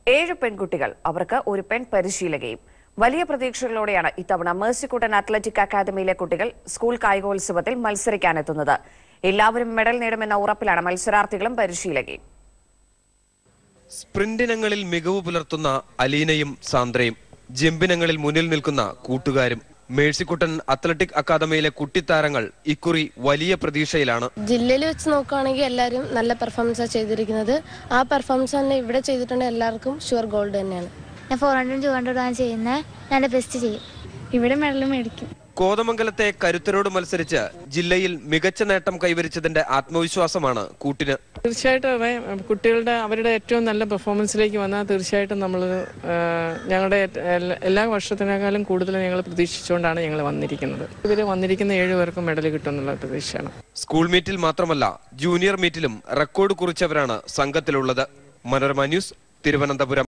ഏഴ് പെൺകുട്ടികൾ അവർക്ക് ഒരു പെൺ പരിശീലകയും വലിയ പ്രതീക്ഷകളോടെയാണ് ഇത്തവണ മേഴ്സിക്കുട്ടൻ അത്ലറ്റിക് അക്കാദമിയിലെ കുട്ടികൾ സ്കൂൾ കായികോത്സവത്തിൽ മത്സരിക്കാനെത്തുന്നത് എല്ലാവരും മെഡൽ നേടുമെന്ന ഉറപ്പിലാണ് മത്സരാർത്ഥികളും പരിശീലകയും സ്പ്രിന്റിനങ്ങളിൽ മികവ് പുലർത്തുന്ന അലീനയും സാന്ദ്രയും ജമ്പിനങ്ങളിൽ മുന്നിൽ നിൽക്കുന്ന കൂട്ടുകാരും മേഴ്സിക്കുട്ടൻ അത്ലറ്റിക് അക്കാദമിയിലെ കുട്ടിത്താരങ്ങൾ ഇക്കുറി വലിയ പ്രതീക്ഷയിലാണ് ജില്ലയിൽ വെച്ച് നോക്കുകയാണെങ്കിൽ എല്ലാവരും നല്ല പെർഫോമൻസാണ് ചെയ്തിരിക്കുന്നത് ആ പെർഫോമൻസ് തന്നെ ഇവിടെ ചെയ്തിട്ടുണ്ടെങ്കിൽ എല്ലാവർക്കും ഷുവർ ഗോൾഡ് തന്നെയാണ് ഞാൻ ഫോർ ഹൺഡ്രഡ് ടു ഹൺഡ്രഡ് ആണ് ചെയ്യുന്നത് ഞാൻ എൻ്റെ ബെസ്റ്റ് ചെയ്യും ഇവിടെ മെഡൽ മേടിക്കും കോതമംഗലത്തെ കരുത്തരോട് മത്സരിച്ച് ജില്ലയിൽ മികച്ച നേട്ടം കൈവരിച്ചതിന്റെ ആത്മവിശ്വാസമാണ് കൂട്ടിന് തീർച്ചയായിട്ടും അതെ കുട്ടികളുടെ അവരുടെ ഏറ്റവും നല്ല പെർഫോമൻസിലേക്ക് വന്നാൽ തീർച്ചയായിട്ടും നമ്മൾ ഞങ്ങളുടെ എല്ലാ- എല്ലാ വർഷത്തിനേക്കാളും കൂടുതൽ ഞങ്ങൾ പ്രതീക്ഷിച്ചുകൊണ്ടാണ് ഞങ്ങൾ വന്നിരിക്കുന്നത് ഇതിൽ വന്നിരിക്കുന്ന ഏഴ് പേർക്കും മെഡൽ കിട്ടുമെന്നുള്ള പ്രതീക്ഷയാണ് സ്കൂൾ മീറ്റിൽ മാത്രമല്ല ജൂനിയർ മീറ്റിലും റെക്കോർഡ് കുറിച്ചവരാണ് സംഘത്തിലുള്ളത് മനോരമ ന്യൂസ് തിരുവനന്തപുരം